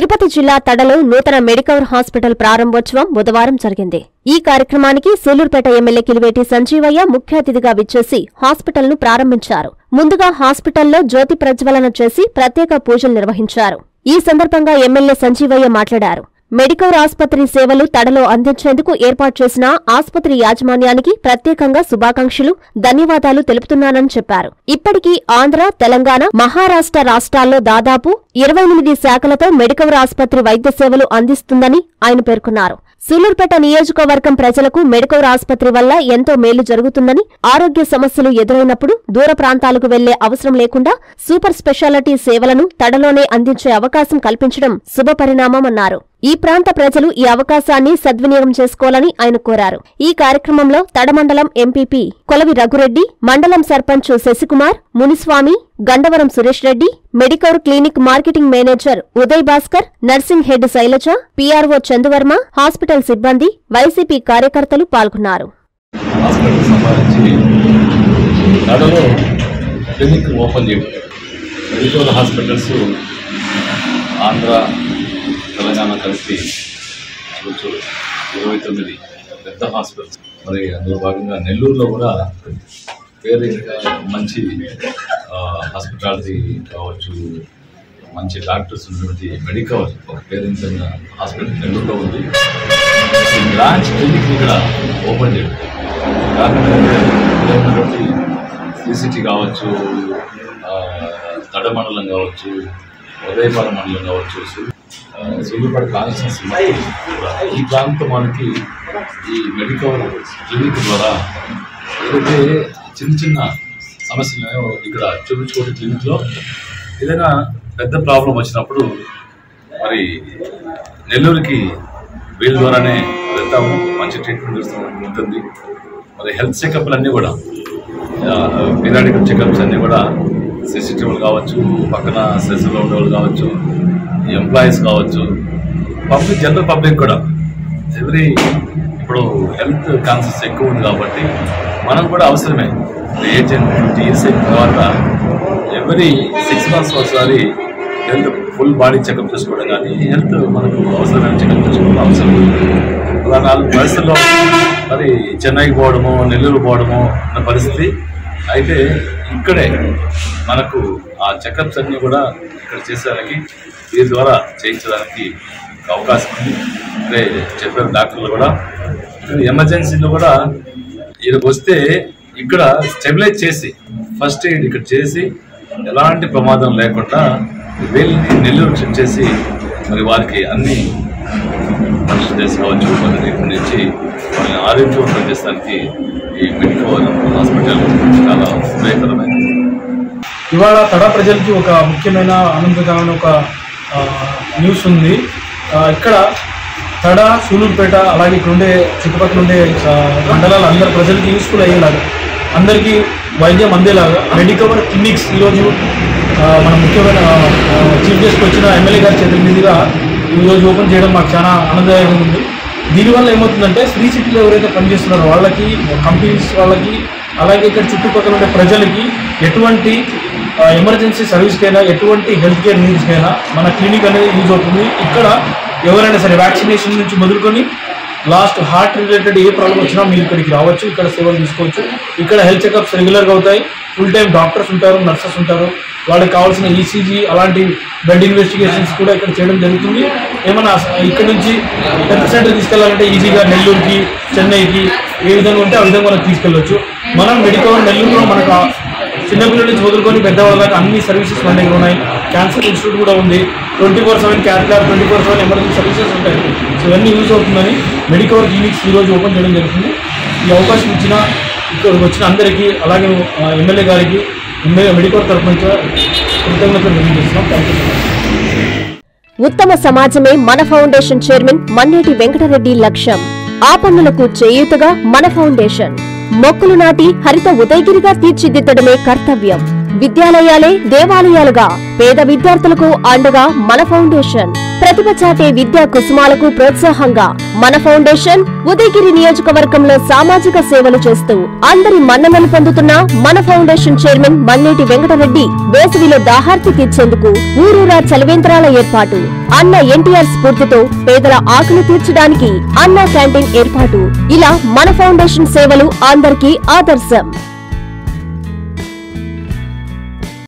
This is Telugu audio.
తిరుపతి జిల్లా తడలో నూతన మెడికవర్ హాస్పిటల్ ప్రారంభోత్సవం బుధవారం జరిగింది ఈ కార్యక్రమానికి సూలూరుపేట ఎమ్మెల్యే కిలివేటి సంజీవయ్య ముఖ్య అతిథిగా విచ్చేసి హాస్పిటల్ను ప్రారంభించారు ముందుగా హాస్పిటల్లో జ్యోతి ప్రజ్వలన చేసి ప్రత్యేక పూజలు నిర్వహించారు ఈ సందర్భంగా ఎమ్మెల్యే సంజీవయ్య మాట్లాడారు మెడికవర్ ఆసుపత్రి సేవలు తడలో అందించేందుకు ఏర్పాటు చేసిన ఆసుపత్రి యాజమాన్యానికి ప్రత్యేకంగా శుభాకాంక్షలు ధన్యవాదాలు తెలుపుతున్నానని చెప్పారు ఇప్పటికీ ఆంధ్ర తెలంగాణ మహారాష్ట్ర రాష్ట్రాల్లో దాదాపు ఇరవై ఎనిమిది శాఖలతో మెడికవర్ ఆసుపత్రి వైద్య సేవలు అందిస్తుందని ఆయన పేర్కొన్నారు సూలూరుపేట నియోజకవర్గం ప్రజలకు మెడికవర్ ఆసుపత్రి వల్ల ఎంతో మేలు జరుగుతుందని ఆరోగ్య సమస్యలు ఎదురైనప్పుడు దూర ప్రాంతాలకు వెళ్లే అవసరం లేకుండా సూపర్ స్పెషాలిటీ సేవలను తడలోనే అందించే అవకాశం కల్పించడం శుభపరిణామమన్నారు ఈ ప్రాంత ప్రజలు ఈ అవకాశాన్ని సద్వినియోగం చేసుకోవాలని ఆయన కోరారు ఈ కార్యక్రమంలో తడమండలం ఎంపీపీ కొలవి రఘురెడ్డి మండలం sarpanch Sasikumar Muniswamy Gandavaram Suresh Reddy Medicover clinic marketing manager Uday Bhaskar nursing head Sailaja PRO Chanduvarma hospital సిబ్బంది వైసీపీ కార్యకర్తలు పాల్గొన్నారు హాస్పిటల్ సంబంధించి నడలో క్లినిక్ ఓపెన్ చేయడం మెడికల్ హాస్పిటల్స్ ఆంధ్ర తెలంగాణ కలిసి కూర్చో ఇరవై తొమ్మిది పెద్ద హాస్పిటల్స్ మరి అందులో భాగంగా నెల్లూరులో కూడా వేరే మంచి హాస్పిటాలిటీ కావచ్చు మంచి డాక్టర్స్ ఉన్నటువంటి మెడికల్ ఒక పేరెంట్స్ హాస్పిటల్ నెల్లూరులో ఉంది ఈ బ్రాంచ్ క్లినిక్ ఇక్కడ ఓపెన్ చేయడం కారణం ఏంటంటే ఇక్కడ ఉన్నటువంటి సిసిటీ కావచ్చు ఆ, తడ మండలం కావచ్చు ఉదయపాల మండలం కావచ్చు ఆ, సూళ్ళూరుపేట కాన్స్టిట్యూన్సీ మొత్తం కూడా ఈ ప్రాంతం మనకి ఈ మెడికల్ క్లినిక్ ద్వారా ఏదైతే చిన్న చిన్న సమస్యలు ఇక్కడ చూపించుకోవడం క్లినిక్లో ఏదైనా పెద్ద ప్రాబ్లం వచ్చినప్పుడు మరి నెల్లూరుకి వీళ్ళ ద్వారానే వెళ్తాము మంచి ట్రీట్మెంట్ ఇస్తాం ఉంటుంది మరి హెల్త్ చెకప్లు అన్నీ కూడా పీరియాడికల్ చెకప్స్ అన్నీ కూడా సిసిటివ్లు కావచ్చు పక్కన సెస్లో ఉండేవాళ్ళు కావచ్చు ఎంప్లాయీస్ కావచ్చు పబ్లిక్ జనరల్ పబ్లిక్ కూడా ఎవ్రీ ఇప్పుడు హెల్త్ కాన్షియస్ ఎక్కువ ఉంది కాబట్టి మనం కూడా అవసరమే ఏజ్ అండ్ ట్వంటీ ఇయర్స్ అయిన తర్వాత ఎవ్రీ సిక్స్ మంత్స్ ఒకసారి హెల్త్ ఫుల్ బాడీ చెకప్ చేసుకోవడం కానీ హెల్త్ మనకు అవసరమైన చెకప్ చేసుకోవడం అవసరం అలా నాలుగు పరిస్థితుల్లో మరి చెన్నైకి పోవడము నెల్లూరు పోవడము అన్న పరిస్థితి అయితే ఇక్కడే మనకు ఆ చెకప్స్ అన్నీ కూడా ఇక్కడ చేసేదానికి దీని ద్వారా చేయించడానికి అవకాశం ఉంది అదే చెప్పారు డాక్టర్లు కూడా ఎమర్జెన్సీలో కూడా ఈయనకు వస్తే ఇక్కడ స్టెబిలైజ్ చేసి ఫస్ట్ ఎయిడ్ ఇక్కడ చేసి ఎలాంటి ప్రమాదం లేకుండా వీళ్ళని నెల్లూరు షిఫ్ట్ చేసి మరి వారికి అన్ని పరీక్షలు చేసుకోవచ్చు మరి ట్రీట్మెంట్ ఇచ్చి వాళ్ళని ఆరోగ్యవంతం చేసడానికి ఈ మెడికల్ హాస్పిటల్ చాలా ఉపయోగకరమైనది ఇవాళ తడ ప్రజలకి ఒక ముఖ్యమైన ఆనందకరమైన ఒక ఆ, న్యూస్ ఉంది ఆ, ఇక్కడ తడ సూలూరుపేట అలాగే ఇక్కడ ఉండే చుట్టుపక్కల ఉండే ఆ, మండలాల అందరి ప్రజలకి యూస్ఫుల్ అయ్యేలాగా అందరికీ వైద్యం అందేలాగా మెడికవర్ క్లినిక్స్ ఈరోజు ఆ, మన ముఖ్యమైన ఆ, చీఫ్ గెస్ట్ వచ్చిన ఎమ్మెల్యే గారి చేతుల మీదుగా ఈరోజు ఓపెన్ చేయడం మాకు చాలా ఆనందదాయకంగా ఉంది దీనివల్ల ఏమవుతుందంటే శ్రీ సిటీలో ఎవరైతే పనిచేస్తున్నారో వాళ్ళకి కంపెనీస్ వాళ్ళకి అలాగే ఇక్కడ చుట్టుపక్కల ఉండే ప్రజలకి ఎటువంటి ఎమర్జెన్సీ సర్వీస్కైనా ఎటువంటి హెల్త్ కేర్ నీడ్స్కైనా మన క్లినిక్ అనేది యూజ్ అవుతుంది ఇక్కడ ఎవరైనా సరే వ్యాక్సినేషన్ నుంచి మొదలుకొని లాస్ట్ హార్ట్ రిలేటెడ్ ఏ ప్రాబ్లం వచ్చినా మీరు ఇక్కడికి రావచ్చు ఇక్కడ సేవలు తీసుకోవచ్చు ఇక్కడ హెల్త్ చెకప్స్ రెగ్యులర్గా అవుతాయి ఫుల్ టైం డాక్టర్స్ ఉంటారు నర్సెస్ ఉంటారు వాళ్ళకి కావాల్సిన ఈసీజీ అలాంటి బ్లడ్ ఇన్వెస్టిగేషన్స్ కూడా ఇక్కడ చేయడం జరుగుతుంది ఏమైనా ఇక్కడ నుంచి హెల్త్ సెంటర్ తీసుకెళ్లాలంటే ఈజీగా నెల్లూరుకి చెన్నైకి ఏ విధంగా ఉంటే ఆ విధంగా మనం తీసుకెళ్ళొచ్చు మనం మెడికల్ నెల్లూరులో మనకు ఆ చిన్నపిల్లల నుంచి వదులుకొని పెద్దవాళ్ళ దాకా అన్ని సర్వీసెస్ మన దగ్గర ఉన్నాయి క్యాన్సర్ ఇన్స్టిట్యూట్ కూడా ఉంది twenty four seven cath lab twenty four seven emergency services ఉంటాయి సో ఇవన్నీ యూజ్ అవుతుందని మెడికవర్ క్లినిక్స్ ఈరోజు ఓపెన్ చేయడం జరుగుతుంది ఈ అవకాశం ఇచ్చిన ఇక్కడికి వచ్చిన అందరికీ అలాగే ఆ, ఎమ్మెల్యే గారికి ఎమ్మెల్యే మెడికవర్ తరఫు నుంచి కృతజ్ఞతలు తెలియజేస్తున్నాం థ్యాంక్ యూ ఉత్తమ సమాజమే మన ఫౌండేషన్ చైర్మన్ మన్నేటి వెంకటరెడ్డి లక్ష్యం ఆ పన్నులకు చేయూతగా మన ఫౌండేషన్ మొక్కలు నాటి హరిత ఉదయగిరిగా తీర్చిదిద్దడమే కర్తవ్యం విద్యాలయాలే దేవాలయాలుగా పేద విద్యార్థులకు అండగా మన ఫౌండేషన్ ప్రతిభ చాటే విద్యా కుసుమాలకు ప్రోత్సాహంగా మన ఫౌండేషన్ ఉదయగిరి నియోజకవర్గంలో సామాజిక సేవలు చేస్తూ అందరి మన్ననలు పొందుతున్న మన ఫౌండేషన్ చైర్మన్ మల్లేటి వెంకటరెడ్డి వేసవిలో దాహార్తి తీర్చేందుకు ఊరూరా చలివేంద్రాల ఏర్పాటు అన్న ఎన్టీఆర్ స్ఫూర్తితో పేదల ఆకలి తీర్చడానికి అన్న క్యాంటీన్ ఏర్పాటు ఇలా మన ఫౌండేషన్ సేవలు అందరికీ ఆదర్శం